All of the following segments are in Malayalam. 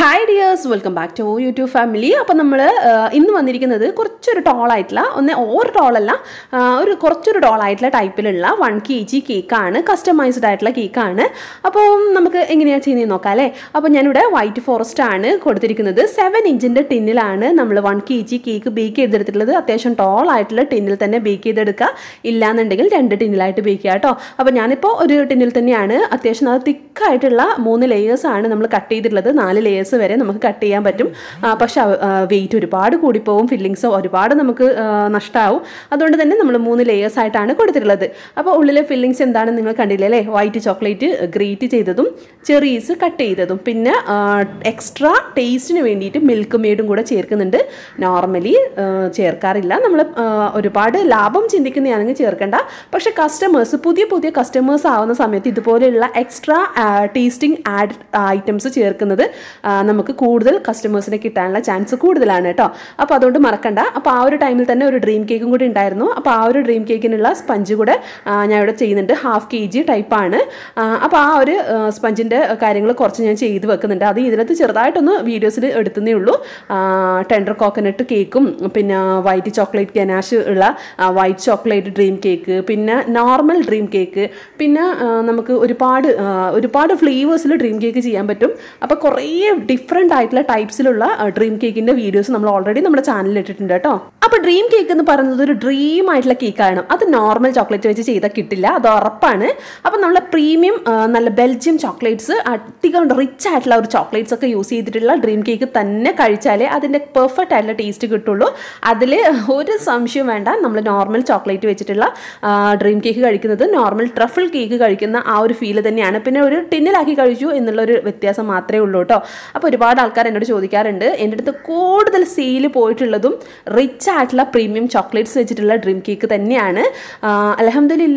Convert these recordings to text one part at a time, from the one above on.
hi dears welcome back to YouTube family അപ്പം നമ്മൾ ഇന്ന് വന്നിരിക്കുന്നത് കുറച്ചൊരു ടോളായിട്ടുള്ള ഒന്ന് ഓവർ ടോളല്ല ആ, ഒരു കുറച്ചൊരു ടോളായിട്ടുള്ള ടൈപ്പിലുള്ള വൺ കെ ജി കേക്കാണ് കസ്റ്റമൈസ്ഡ് ആയിട്ടുള്ള കേക്കാണ് അപ്പോൾ നമുക്ക് എങ്ങനെയാണ് ചെയ്യുന്നത് നോക്കാം അല്ലേ അപ്പോൾ ഞാനിവിടെ വൈറ്റ് ഫോറസ്റ്റ് ആണ് കൊടുത്തിരിക്കുന്നത് സെവൻ ഇഞ്ചിൻ്റെ ടിന്നിലാണ് നമ്മൾ one K G cake bake ചെയ്തെടുത്തിട്ടുള്ളത് അത്യാവശ്യം ടോൾ ആയിട്ടുള്ള ടിന്നിൽ തന്നെ ബേക്ക് ചെയ്തെടുക്കുക ഇല്ലാന്നുണ്ടെങ്കിൽ രണ്ട് ടിന്നിലായിട്ട് ബേക്ക് ചെയ്യുക കേട്ടോ അപ്പോൾ ഞാനിപ്പോൾ ഒരു ടിന്നിൽ തന്നെയാണ് അത്യാവശ്യം അത് തിക്കായിട്ടുള്ള മൂന്ന് ലേയേഴ്സ് ആണ് നമ്മൾ കട്ട് ചെയ്തിട്ടുള്ളത് നാല് ലേയേഴ്സ് വരെ നമുക്ക് കട്ട് ചെയ്യാൻ പറ്റും ആ, പക്ഷെ വെയിറ്റ് ഒരുപാട് കൂടിപ്പോവും ഫില്ലിങ്സ് ഒരുപാട് നമുക്ക് നഷ്ടമാവും അതുകൊണ്ട് തന്നെ നമ്മൾ മൂന്ന് ലേയേഴ്സ് ആയിട്ടാണ് കൊടുത്തിട്ടുള്ളത് അപ്പോൾ ഉള്ളിലെ ഫില്ലിങ്സ് എന്താണെന്ന് നിങ്ങൾ കണ്ടില്ലേ അല്ലേ വൈറ്റ് ചോക്ലേറ്റ് ഗ്രേറ്റ് ചെയ്തതും ചെറീസ് കട്ട് ചെയ്തതും പിന്നെ എക്സ്ട്രാ ടേസ്റ്റിന് വേണ്ടിയിട്ട് മിൽക്ക് മെയ്ഡും കൂടെ ചേർക്കുന്നുണ്ട് നോർമലി ചേർക്കാറില്ല നമ്മൾ ഒരുപാട് ലാഭം ചിന്തിക്കുന്നതാണെങ്കിൽ ചേർക്കണ്ട പക്ഷെ കസ്റ്റമേഴ്സ് പുതിയ പുതിയ കസ്റ്റമേഴ്സ് ആവുന്ന സമയത്ത് ഇതുപോലെയുള്ള എക്സ്ട്രാ ടേസ്റ്റിംഗ് ആഡ് ഐറ്റംസ് ചേർക്കുന്നത് ആ, നമുക്ക് കൂടുതൽ കസ്റ്റമേഴ്സിനെ കിട്ടാനുള്ള ചാൻസ് കൂടുതലാണ് കേട്ടോ അപ്പോൾ അതുകൊണ്ട് മറക്കണ്ട അപ്പോൾ ആ ഒരു ടൈമിൽ തന്നെ ഒരു ഡ്രീം കേക്കും കൂടി ഉണ്ടായിരുന്നു അപ്പോൾ ആ ഒരു ഡ്രീം കേക്കിനുള്ള സ്പഞ്ച് കൂടെ ആ, ഞാൻ ഇവിടെ ചെയ്യുന്നുണ്ട് ഹാഫ് കെ ജി ടൈപ്പാണ് അപ്പോൾ ആ ഒരു സ്പഞ്ചിൻ്റെ കാര്യങ്ങൾ കുറച്ച് ഞാൻ ചെയ്ത് വെക്കുന്നുണ്ട് അത് ഇതിനകത്ത് ചെറുതായിട്ടൊന്ന് വീഡിയോസിൽ എടുത്തതേ ഉള്ളൂ ടെൻഡർ കോക്കനട്ട് കേക്കും പിന്നെ വൈറ്റ് ചോക്ലേറ്റ് ഗനാഷ് ഉള്ള വൈറ്റ് ചോക്ലേറ്റ് ഡ്രീം കേക്ക് പിന്നെ നോർമൽ ഡ്രീം കേക്ക് പിന്നെ ആ, നമുക്ക് ഒരുപാട് ആ, ഒരുപാട് ഫ്ലേവേഴ്സിൽ ഡ്രീം കേക്ക് ചെയ്യാൻ പറ്റും അപ്പോൾ കുറേ ഡിഫറെൻ്റ് ആയിട്ടുള്ള ടൈപ്സിലുള്ള ഡ്രീം കേക്കിൻ്റെ വീഡിയോസ് നമ്മൾ ഓൾറെഡി നമ്മുടെ ചാനലിൽ ഇട്ടിട്ടുണ്ട് കേട്ടോ അപ്പോൾ ഡ്രീം കേക്ക് എന്ന് പറയുന്നത് ഒരു ഡ്രീം ആയിട്ടുള്ള കേക്കാണ് അത് നോർമൽ ചോക്ലേറ്റ് വെച്ച് ചെയ്താൽ കിട്ടില്ല അത് ഉറപ്പാണ് അപ്പോൾ നമ്മൾ പ്രീമിയം നല്ല ബെൽജിയം ചോക്ലേറ്റ്സ് അധികം റിച്ച് ആയിട്ടുള്ള ഒരു ചോക്ലേറ്റ്സ് ഒക്കെ യൂസ് ചെയ്തിട്ടുള്ള ഡ്രീം കേക്ക് തന്നെ കഴിച്ചാലേ അതിൻ്റെ പെർഫെക്റ്റ് ആയിട്ടുള്ള ടേസ്റ്റ് കിട്ടുള്ളൂ അതിൽ ഒരു സംശയം വേണ്ട നമ്മൾ നോർമൽ ചോക്ലേറ്റ് വെച്ചിട്ടുള്ള ഡ്രീം കേക്ക് കഴിക്കുന്നത് നോർമൽ ട്രഫിൾ കേക്ക് കഴിക്കുന്ന ആ ഒരു ഫീല് തന്നെയാണ് പിന്നെ ഒരു ടിന്നിലാക്കി കഴിച്ചു എന്നുള്ളൊരു വ്യത്യാസം മാത്രമേ ഉള്ളൂ കേട്ടോ അപ്പോൾ ഒരുപാട് ആൾക്കാർ എന്നോട് ചോദിക്കാറുണ്ട് എൻ്റെ അടുത്ത് കൂടുതൽ സെയിൽ പോയിട്ടുള്ളതും റിച്ച് ആയിട്ടുള്ള പ്രീമിയം ചോക്ലേറ്റ്സ് വെച്ചിട്ടുള്ള ഡ്രീം കേക്ക് തന്നെയാണ് അലഹമില്ല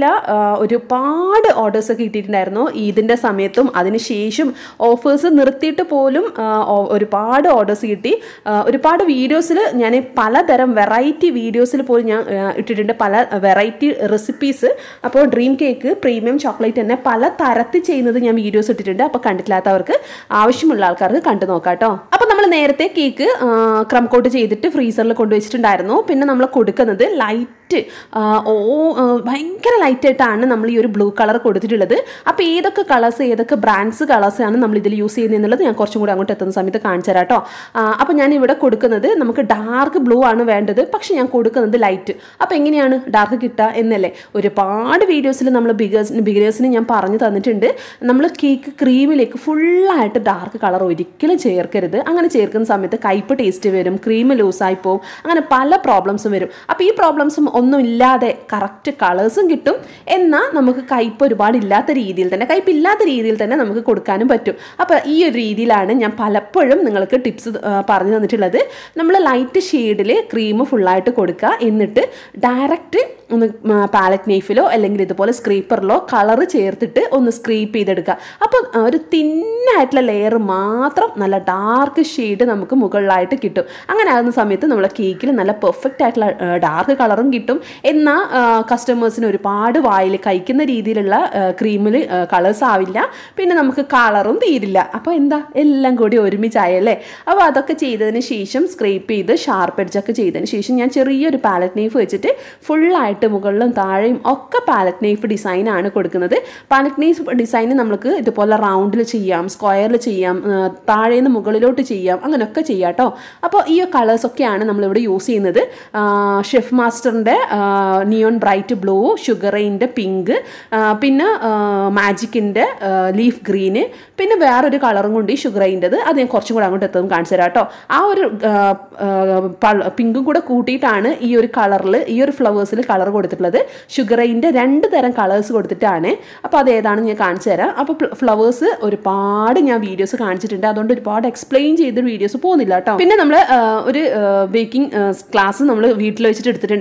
ഒരുപാട് ഓർഡേഴ്സ് ഒക്കെ കിട്ടിയിട്ടുണ്ടായിരുന്നു ഈദിൻ്റെ സമയത്തും അതിനുശേഷം ഓഫേഴ്സ് നിർത്തിയിട്ട് പോലും ആ, ഓ- ഒരുപാട് ഓർഡേഴ്സ് കിട്ടി ആ, ഒരുപാട് വീഡിയോസിൽ ഞാൻ പലതരം വെറൈറ്റി വീഡിയോസിൽ പോലും ഞാൻ ആ, ഇട്ടിട്ടുണ്ട് പല വെറൈറ്റി റെസിപ്പീസ് അപ്പോൾ ഡ്രീം കേക്ക് പ്രീമിയം ചോക്ലേറ്റ് തന്നെ പല തരത്തിൽ ചെയ്യുന്നത് ഞാൻ വീഡിയോസ് ഇട്ടിട്ടുണ്ട് അപ്പോൾ കണ്ടിട്ടില്ലാത്തവർക്ക് ആവശ്യമുള്ള ആൾക്കാർക്ക് കണ്ടു നോക്കാം കേട്ടോ അപ്പോൾ നമ്മൾ നേരത്തെ കേക്ക് ക്രം കോട്ട് ചെയ്തിട്ട് ഫ്രീസറിൽ കൊണ്ടുവച്ചിട്ടുണ്ടായിരുന്നു പിന്നെ നമ്മൾ കൊടുക്കുന്നത് ലൈറ്റ് ഓ ആ, ഭയങ്കര ലൈറ്റ് ആയിട്ടാണ് നമ്മൾ ഈ ഒരു ബ്ലൂ കളർ കൊടുത്തിട്ടുള്ളത് അപ്പോൾ ഏതൊക്കെ കളേഴ്സ് ഏതൊക്കെ ബ്രാൻഡ്സ് കളേഴ്സ് ആണ് നമ്മൾ ഇതിൽ യൂസ് ചെയ്യുന്നത് എന്നുള്ളത് ഞാൻ കുറച്ചും കൂടി അങ്ങോട്ട് എത്തുന്ന സമയത്ത് കാണിച്ചു തരാം കേട്ടോ അപ്പോൾ ഞാൻ ഇവിടെ കൊടുക്കുന്നത് നമുക്ക് ഡാർക്ക് ബ്ലൂ ആണ് വേണ്ടത് പക്ഷെ ഞാൻ കൊടുക്കുന്നത് ലൈറ്റ് അപ്പോൾ എങ്ങനെയാണ് ഡാർക്ക് കിട്ടുക എന്നല്ലേ ഒരുപാട് വീഡിയോസിൽ നമ്മൾ ബിഗേഴ്സ് ബിഗിനേഴ്സിന് ഞാൻ പറഞ്ഞു തന്നിട്ടുണ്ട് നമ്മൾ കേക്ക് ക്രീമിലേക്ക് ഫുള്ളായിട്ട് ഡാർക്ക് കളർ ഒരിക്കലും ചേർക്കരുത് അങ്ങനെ ചേർക്കുന്ന സമയത്ത് കയ്പ് ടേസ്റ്റ് വരും ക്രീം ലൂസായി പോകും അങ്ങനെ പല പ്രോബ്ലംസും വരും അപ്പോൾ ഈ പ്രോബ്ലംസും ഒന്നും ഇല്ലാതെ കറക്റ്റ് കളേഴ്സും കിട്ടും എന്നാൽ നമുക്ക് കയ്പ് ഒരുപാട് ഇല്ലാത്ത രീതിയിൽ തന്നെ കയ്പ് ഇല്ലാത്ത രീതിയിൽ തന്നെ നമുക്ക് കൊടുക്കാനും പറ്റും അപ്പോൾ ഈ ഒരു രീതിയിലാണ് ഞാൻ പലപ്പോഴും നിങ്ങൾക്ക് ടിപ്സ് പറഞ്ഞു തന്നിട്ടുള്ളത് നമ്മൾ ലൈറ്റ് ഷെയ്ഡിൽ ക്രീം ഫുള്ളായിട്ട് കൊടുക്കുക എന്നിട്ട് ഡയറക്റ്റ് ഒന്ന് പാലറ്റ് നൈഫിലോ അല്ലെങ്കിൽ ഇതുപോലെ സ്ക്രീപ്പറിലോ കളറ് ചേർത്തിട്ട് ഒന്ന് സ്ക്രീപ്പ് ചെയ്തെടുക്കുക അപ്പോൾ ഒരു തിന്നായിട്ടുള്ള ലെയർ മാത്രം നല്ല ഡാർക്ക് ഷെയ്ഡ് നമുക്ക് മുകളിലായിട്ട് കിട്ടും അങ്ങനെ ആകുന്ന സമയത്ത് നമ്മളെ കേക്കിൽ നല്ല പെർഫെക്റ്റ് ആയിട്ടുള്ള ഡാർക്ക് കളറും കിട്ടും എന്നാൽ കസ്റ്റമേഴ്സിന് ഒരുപാട് വായിൽ കഴിക്കുന്ന രീതിയിലുള്ള ക്രീമിൽ കളേഴ്സ് ആവില്ല പിന്നെ നമുക്ക് കളറും തീരില്ല അപ്പോൾ എന്താ എല്ലാം കൂടി ഒരുമിച്ചായല്ലേ അപ്പോൾ അതൊക്കെ ചെയ്തതിന് ശേഷം സ്ക്രേപ്പ് ചെയ്ത് ഷാർപ്പ് എഡ്ജൊക്കെ ചെയ്തതിന് ശേഷം ഞാൻ ചെറിയൊരു പാലറ്റ് നൈഫ് വെച്ചിട്ട് ഫുള്ളായിട്ട് മുകളിലും താഴെയും ഒക്കെ പാലറ്റ് നൈഫ് ഡിസൈനാണ് കൊടുക്കുന്നത് പാലറ്റ് നൈഫ് ഡിസൈൻ നമുക്ക് ഇതുപോലെ റൗണ്ടിൽ ചെയ്യാം സ്ക്വയറിൽ ചെയ്യാം ആ, താഴേന്ന് മുകളിലോട്ട് ചെയ്യാം അങ്ങനെയൊക്കെ ചെയ്യാം കേട്ടോ അപ്പോൾ ഈ കളേഴ്സൊക്കെയാണ് നമ്മളിവിടെ യൂസ് ചെയ്യുന്നത് ഷെഫ് മാസ്റ്ററിൻ്റെ നിയോൺ ബ്രൈറ്റ് ബ്ലൂ ഷുഗറൈൻ്റെ പിങ്ക് പിന്നെ മാജിക്കിൻ്റെ ലീഫ് ഗ്രീന് പിന്നെ വേറൊരു കളറും കൊണ്ട് ഈ ഷുഗറൈൻ്റെത് അത് ഞാൻ കുറച്ചും കൂടെ അങ്ങോട്ട് എത്തും കാണിച്ചു തരാം കേട്ടോ ആ ഒരു പിങ്കും കൂടെ കൂട്ടിയിട്ടാണ് ഈ ഒരു കളറിൽ ഈ ഒരു ഫ്ലവേഴ്സിൽ കളർ കൊടുത്തിട്ടുള്ളത് ഷുഗറൈൻ്റെ രണ്ട് തരം കളേഴ്സ് കൊടുത്തിട്ടാണ് അപ്പോൾ അത് ഏതാണെന്ന് ഞാൻ കാണിച്ചു തരാം അപ്പോൾ ഫ്ലവേഴ്സ് ഒരുപാട് ഞാൻ വീഡിയോസ് കാണിച്ചിട്ടുണ്ട് അതുകൊണ്ട് ഒരുപാട് എക്സ്പ്ലെയിൻ ചെയ്ത് വീഡിയോസ് പോകുന്നില്ല കേട്ടോ പിന്നെ നമ്മൾ ഒരു ബേക്കിംഗ് ക്ലാസ് നമ്മൾ വീട്ടിൽ വെച്ചിട്ട് എടുത്തിട്ടുണ്ടായിരുന്നു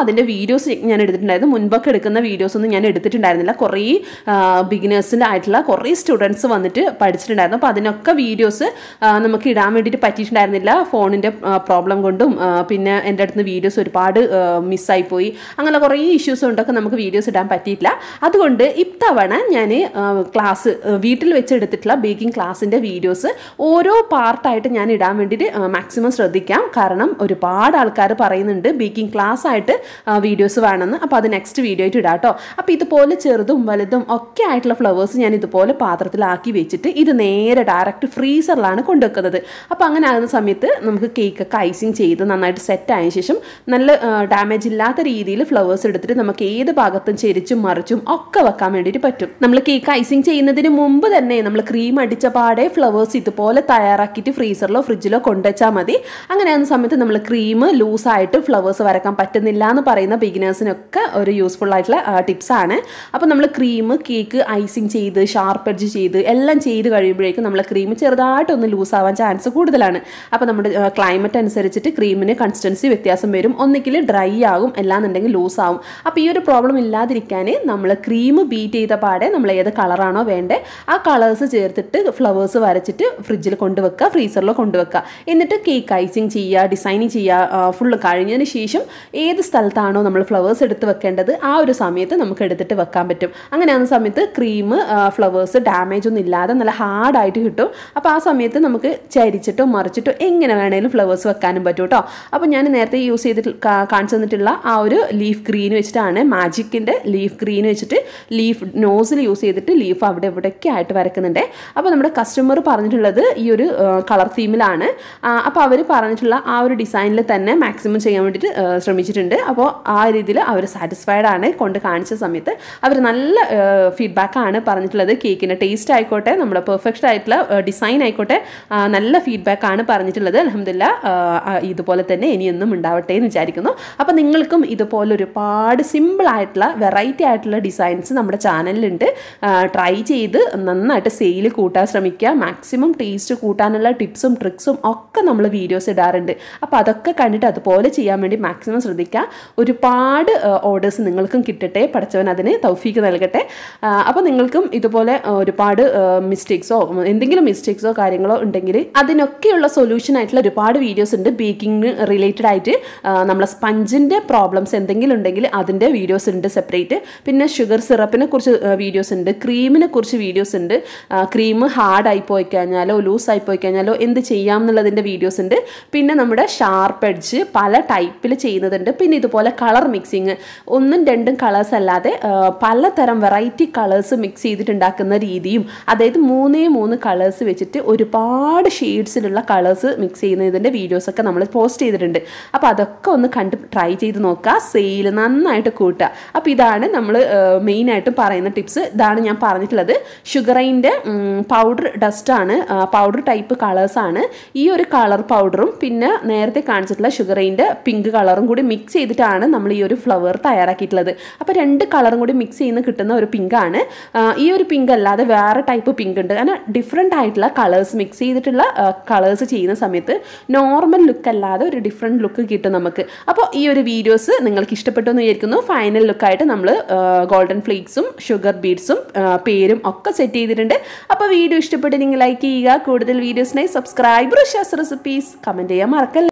അതിൻ്റെ വീഡിയോസ് ഞാൻ എടുത്തിട്ടുണ്ടായിരുന്നു മുൻപൊക്കെ എടുക്കുന്ന വീഡിയോസ് ഒന്നും ഞാൻ എടുത്തിട്ടുണ്ടായിരുന്നില്ല കുറേ ബിഗിനേഴ്സിൻ്റെ ആയിട്ടുള്ള കുറേ സ്റ്റുഡൻസ് വന്നിട്ട് പഠിച്ചിട്ടുണ്ടായിരുന്നു അപ്പോൾ അതിനൊക്കെ വീഡിയോസ് നമുക്ക് ഇടാൻ വേണ്ടിയിട്ട് പറ്റിയിട്ടുണ്ടായിരുന്നില്ല ഫോണിൻ്റെ പ്രോബ്ലം കൊണ്ടും ആ, പിന്നെ എൻ്റെ അടുത്ത് നിന്ന് വീഡിയോസ് ഒരുപാട് മിസ്സായി പോയി അങ്ങനെ കുറേ ഇഷ്യൂസ് കൊണ്ടൊക്കെ നമുക്ക് വീഡിയോസ് ഇടാൻ പറ്റിയിട്ടില്ല അതുകൊണ്ട് ഇത്തവണ ഞാൻ ക്ലാസ് വീട്ടിൽ വെച്ച് എടുത്തിട്ടുള്ള ബേക്കിംഗ് ക്ലാസ്സിൻ്റെ വീഡിയോസ് ഓരോ പാർട്ടായിട്ട് ഞാൻ ഇടാൻ വേണ്ടിയിട്ട് മാക്സിമം ശ്രദ്ധിക്കാം കാരണം ഒരുപാട് ആൾക്കാർ പറയുന്നുണ്ട് ബേക്കിംഗ് ക്ലാസ് ആയിട്ട് വീഡിയോസ് വേണമെന്ന് അപ്പോൾ അത് നെക്സ്റ്റ് വീഡിയോ ആയിട്ട് ഇടാം കേട്ടോ അപ്പോൾ ഇതുപോലെ ചെറുതും വലുതും ഒക്കെ ആയിട്ടുള്ള ഫ്ലവേഴ്സ് ഞാൻ ഇതുപോലെ പാത്രത്തിലാക്കി വെച്ചിട്ട് ഇത് നേരെ ഡയറക്റ്റ് ഫ്രീസറിലാണ് കൊണ്ടുവെക്കുന്നത് അപ്പോൾ അങ്ങനെ ആകുന്ന സമയത്ത് നമുക്ക് കേക്കൊക്കെ ഐസിങ് ചെയ്ത് നന്നായിട്ട് സെറ്റ് ആയതിനു ശേഷം നല്ല ഡാമേജ് ഇല്ലാത്ത രീതിയിൽ ഫ്ലവേഴ്സ് എടുത്തിട്ട് നമുക്ക് ഏത് ഭാഗത്തും ചെരിച്ചും മറിച്ചും ഒക്കെ വെക്കാൻ വേണ്ടിയിട്ട് പറ്റും നമ്മൾ കേക്ക് ഐസിങ് ചെയ്യുന്നതിന് മുമ്പ് തന്നെ നമ്മൾ ക്രീം അടിച്ച പാടെ ഫ്ലവേഴ്സ് ഇതുപോലെ തയ്യാറാക്കിയിട്ട് ഫ്രീസറിലോ ഫ്രിഡ്ജിലോ കൊണ്ടുവച്ചാൽ മതി അങ്ങനെ ആകുന്ന സമയത്ത് നമ്മൾ ക്രീം ലൂസായിട്ട് ഫ്ലവേഴ്സ് വരക്കാൻ പറ്റുന്നില്ല എന്ന് പറയുന്ന ബിഗിനേഴ്സിനൊക്കെ ഒരു യൂസ്ഫുൾ ആയിട്ടുള്ള ടിപ്സ് ആണ് അപ്പോൾ നമ്മൾ ക്രീം കേക്ക് ഐസിങ് ചെയ്ത് ഷാർപ്പ് എഡ്ജ് ചെയ്ത് എല്ലാം ചെയ്ത് കഴിയുമ്പോഴേക്കും നമ്മളെ ക്രീം ചെറുതായിട്ടൊന്ന് ലൂസ് ആവാൻ ചാൻസ് കൂടുതലാണ് അപ്പോൾ നമ്മുടെ ക്ലൈമറ്റ് അനുസരിച്ചിട്ട് ക്രീമിന് കൺസിസ്റ്റൻസി വ്യത്യാസം വരും ഒന്നിക്കിൽ ഡ്രൈ ആകും അല്ലാന്നുണ്ടെങ്കിൽ ലൂസ് ആവും അപ്പോൾ ഈ ഒരു പ്രോബ്ലം ഇല്ലാതിരിക്കാൻ നമ്മൾ ക്രീം ബീറ്റ് ചെയ്ത പാടെ നമ്മൾ ഏത് കളറാണോ വേണ്ടേ ആ കളേഴ്സ് ചേർത്തിട്ട് ഫ്ലവേഴ്സ് വരച്ചിട്ട് ഫ്രിഡ്ജിൽ കൊണ്ടുവെക്കുക ഫ്രീസറിൽ കൊണ്ടുവെക്കുക എന്നിട്ട് കേക്ക് ഐസിങ് ചെയ്യുക ഡിസൈനിങ് ചെയ്യുക ഫുള്ള് കഴിഞ്ഞതിന് ശേഷം ഏത് സ്ഥലത്താണോ നമ്മൾ ഫ്ലവേഴ്സ് എടുത്ത് വെക്കേണ്ടത് ആ ഒരു സമയത്ത് നമുക്ക് എടുത്തിട്ട് വെക്കാൻ പറ്റും അങ്ങനെ ആകുന്ന സമയത്ത് ക്രീം ഫ്ലവേഴ്സ് ഡാമേജ് ഒന്നും ഇല്ലാതെ നല്ല ഹാർഡായിട്ട് കിട്ടും അപ്പോൾ ആ സമയത്ത് നമുക്ക് ചരിച്ചിട്ടോ മറിച്ചിട്ടോ എങ്ങനെ വേണേലും ഫ്ലവേഴ്സ് വെക്കാനും പറ്റും കേട്ടോ അപ്പോൾ ഞാൻ നേരത്തെ യൂസ് ചെയ്തിട്ട് കാ- കാണിച്ചു തന്നിട്ടുള്ള ആ ഒരു ലീഫ് ഗ്രീൻ വെച്ചിട്ടാണ് മാജിക്കിൻ്റെ ലീഫ് ഗ്രീൻ വെച്ചിട്ട് ലീഫ് നോസിൽ യൂസ് ചെയ്തിട്ട് ലീഫ് അവിടെ ഇവിടെയൊക്കെ ആയിട്ട് വരക്കുന്നുണ്ട് അപ്പോൾ നമ്മുടെ കസ്റ്റമർ പറഞ്ഞിട്ടുള്ളത് ഈ ഒരു കളർ തീമിലാണ് അപ്പോൾ അവർ പറഞ്ഞിട്ടുള്ള ആ ഒരു ഡിസൈനിൽ തന്നെ മാക്സിമം ചെയ്യാൻ വേണ്ടിയിട്ട് ആ, ശ്രമിച്ചിട്ടുണ്ട് അപ്പോൾ ആ രീതിയിൽ അവർ സാറ്റിസ്ഫൈഡ് ആണ് കൊണ്ട് കാണിച്ച സമയത്ത് അവർ നല്ല ഫീഡ്ബാക്കാണ് പറഞ്ഞിട്ടുള്ളത് കേക്കിൻ്റെ ടേസ്റ്റ് ആയിക്കോട്ടെ നമ്മുടെ പെർഫെക്റ്റ് ആയിട്ടുള്ള ഡിസൈൻ ആയിക്കോട്ടെ ആ, നല്ല ഫീഡ്ബാക്കാണ് പറഞ്ഞിട്ടുള്ളത് അലഹമില്ല ഇതുപോലെ തന്നെ ഇനിയൊന്നും ഉണ്ടാവട്ടെ എന്ന് വിചാരിക്കുന്നു അപ്പോൾ നിങ്ങൾക്കും ഇതുപോലെ ഒരുപാട് സിമ്പിൾ ആയിട്ടുള്ള വെറൈറ്റി ആയിട്ടുള്ള ഡിസൈൻസ് നമ്മുടെ ചാനലിലുണ്ട് ട്രൈ ചെയ്ത് നന്നായിട്ട് സെയിൽ കൂട്ടാൻ ശ്രമിക്കുക മാക്സിമം ടേസ്റ്റ് കൂട്ടാനുള്ള ടിപ്സും ട്രിക്സും ഒക്കെ നമ്മൾ വീഡിയോസ് ഇടാറുണ്ട് അപ്പോൾ അതൊക്കെ കണ്ടിട്ട് അതുപോലെ ചെയ്യാൻ വേണ്ടി മാക്സിമം ശ്രദ്ധിക്കുക ഒരുപാട് ഓർഡേഴ്സ് നിങ്ങൾക്കും കിട്ടട്ടെ പഠിച്ചവൻ അതിന് തൗഫീക്ക് നൽകട്ടെ അപ്പോൾ നിങ്ങൾക്കും ഇതുപോലെ ആ, ഒരുപാട് മിസ്റ്റേക്സോ എന്തെങ്കിലും മിസ്റ്റേക്സോ കാര്യങ്ങളോ ഉണ്ടെങ്കിൽ അതിനൊക്കെയുള്ള സൊല്യൂഷൻ ആയിട്ടുള്ള ഒരുപാട് വീഡിയോസ് ഉണ്ട് ബേക്കിംഗ് റിലേറ്റഡ് ആയിട്ട് ആ, നമ്മളെ സ്പഞ്ചിൻ്റെ പ്രോബ്ലംസ് എന്തെങ്കിലും ഉണ്ടെങ്കിൽ അതിൻ്റെ വീഡിയോസ് ഉണ്ട് സെപ്പറേറ്റ് പിന്നെ ഷുഗർ സിറപ്പിനെ കുറിച്ച് വീഡിയോസ് ഉണ്ട് ക്രീമിനെ കുറിച്ച് വീഡിയോസ് ഉണ്ട് ക്രീം ഹാർഡ് ആയി പോയി കഴിഞ്ഞാലോ ലൂസ് ആയി പോയി കഴിഞ്ഞാലോ എന്ത് ചെയ്യാം എന്നുള്ളതിൻ്റെ വീഡിയോസ് ഉണ്ട് പിന്നെ നമ്മുടെ ഷാർപ്പ് എഡ്ജ് പല ടൈപ്പിൽ ചെയ്യുന്നതുണ്ട് പിന്നെ ഇതുപോലെ കളർ മിക്സിങ് ഒന്നും രണ്ടും കളേഴ്സ് അല്ലാതെ ആ, പലതരം വെറൈറ്റി കളേഴ്സ് മിക്സ് ചെയ്തിട്ടുണ്ടാക്കുന്ന രീതിയും അതായത് മൂന്നേ മൂന്ന് കളേഴ്സ് വെച്ചിട്ട് ഒരുപാട് ഷെയ്ഡ്സിലുള്ള കളേഴ്സ് മിക്സ് ചെയ്യുന്നതിൻ്റെ വീഡിയോസൊക്കെ നമ്മൾ പോസ്റ്റ് ചെയ്തിട്ടുണ്ട് അപ്പോൾ അതൊക്കെ ഒന്ന് കണ്ട് ട്രൈ ചെയ്ത് നോക്കുക സെയിൽ നന്നായിട്ട് കൂട്ടുക അപ്പോൾ ഇതാണ് നമ്മൾ മെയിനായിട്ടും പറയുന്ന ടിപ്സ് ഇതാണ് ഞാൻ പറഞ്ഞിട്ടുള്ളത് ഷുഗറൈൻ്റെ പൗഡർ ഡസ്റ്റാണ് പൗഡർ ടൈപ്പ് കളേഴ്സാണ് ഈ ഒരു കളർ പൗഡറും പിന്നെ നേരത്തെ കാണിച്ചിട്ടുള്ള ഷുഗറൈൻ്റെ പിങ്ക് കളറും കൂടി മിക്സ് ചെയ്തിട്ടാണ് നമ്മൾ ഈ ഒരു ഫ്ലവർ തയ്യാറാക്കിയിട്ടുള്ളത് അപ്പോൾ രണ്ട് കളറും കൂടി മിക്സ് ചെയ്യുന്ന കിട്ടുന്ന ഒരു പിങ്കാണ് ഈ ഒരു പിങ്ക് അല്ലാതെ വേറെ ടൈപ്പ് പിങ്ക് ഉണ്ട് അങ്ങനെ ഡിഫറെൻ്റ് ആയിട്ടുള്ള കളേഴ്സ് മിക്സ് ചെയ്തിട്ടുള്ള കളേഴ്സ് ചെയ്യുന്ന സമയത്ത് നോർമൽ ലുക്ക് അല്ലാതെ ഒരു ഡിഫറെൻറ്റ് ലുക്ക് കിട്ടും നമുക്ക് അപ്പോൾ ഈ ഒരു വീഡിയോസ് നിങ്ങൾക്ക് ഇഷ്ടപ്പെട്ടു എന്ന് വിചാരിക്കുന്നു ഫൈനൽ ലുക്കായിട്ട് നമ്മൾ ഗോൾഡൻ ഫ്ലേക്സും ഷുഗർ ബീഡ്സും പേരും ഒക്കെ സെറ്റ് ചെയ്തിട്ടുണ്ട് അപ്പോൾ വീഡിയോ ഇഷ്ടപ്പെട്ട് നിങ്ങൾ ലൈക്ക് ചെയ്യുക കൂടുതൽ വീഡിയോസിനായി സബ്സ്ക്രൈബ് റഷാസ് റെസിപ്പീസ് കമൻറ്റ് ചെയ്യാൻ മറക്കല്ല